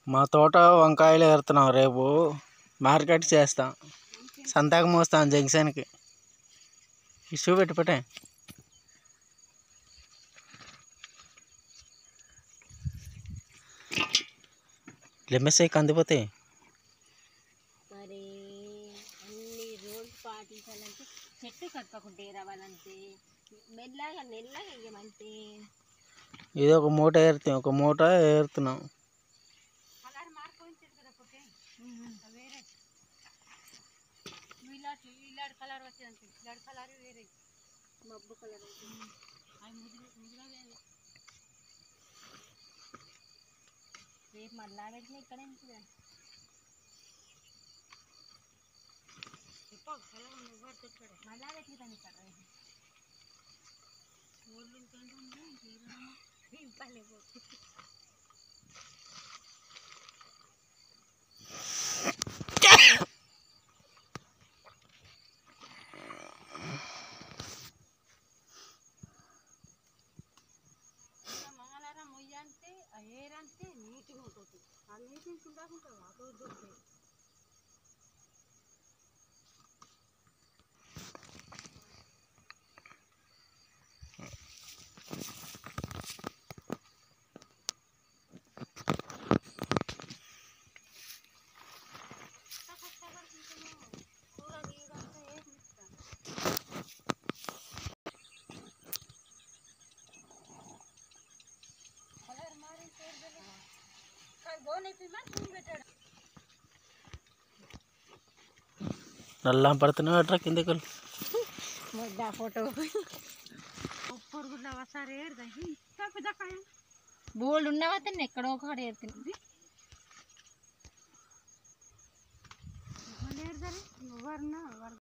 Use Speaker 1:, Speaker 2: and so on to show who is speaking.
Speaker 1: మా తోట వంకాయలు ఏరుతున్నాం రేపు మార్కెట్ చేస్తాం సంతకు మోస్తాం జంక్షన్కి ఇష్యూ పెట్టి పెట్టే లెమ్మేసాయి కందిపోతాయి
Speaker 2: మరి అన్ని రూల్స్ పాటించాలంటే చెట్టు కట్టకుంటే రావాలంటే మెల్లగా మెల్లగా వేయమంటే
Speaker 1: ఇది ఒక మూట ఏరుతాం ఒక మూట ఏరుతున్నాం
Speaker 2: కలర్ మారిపోయింది కదా పుట్టే వేరే ఇలాంటి ఇలాంటి కలర్ వచ్చేది ఇలాంటి కలర్ వేరే మబ్బు కలర్ అవి ముదిరి ముదిరా వేరే రేపు మళ్ళా పెట్టిన ఇక్కడ ఎందుకు మళ్ళా పెట్టింది ఇక్కడ ఊర్లు ఇంపలే మంగళవారం మొయ్యంటే ఆ ఏరంటే నీట్గా ఉంటుంది ఆ నీటిని ఉండకుండా అటు దొరుకుతాయి కూర గీయడంటే ఏం ఇస్తాను కలర్ మారి గోనె పిల్ల పెట్టాడు
Speaker 1: నల్లా పడుతున్నావు అట్రా కిందకి
Speaker 2: మొడ్డ ఫోటో పొరుగుల ఒకసారి ఏరుదాయి బోల్డ్ ఉన్నవతే ఎక్కడో ఒకడ ఏరుతుంది ఎవరు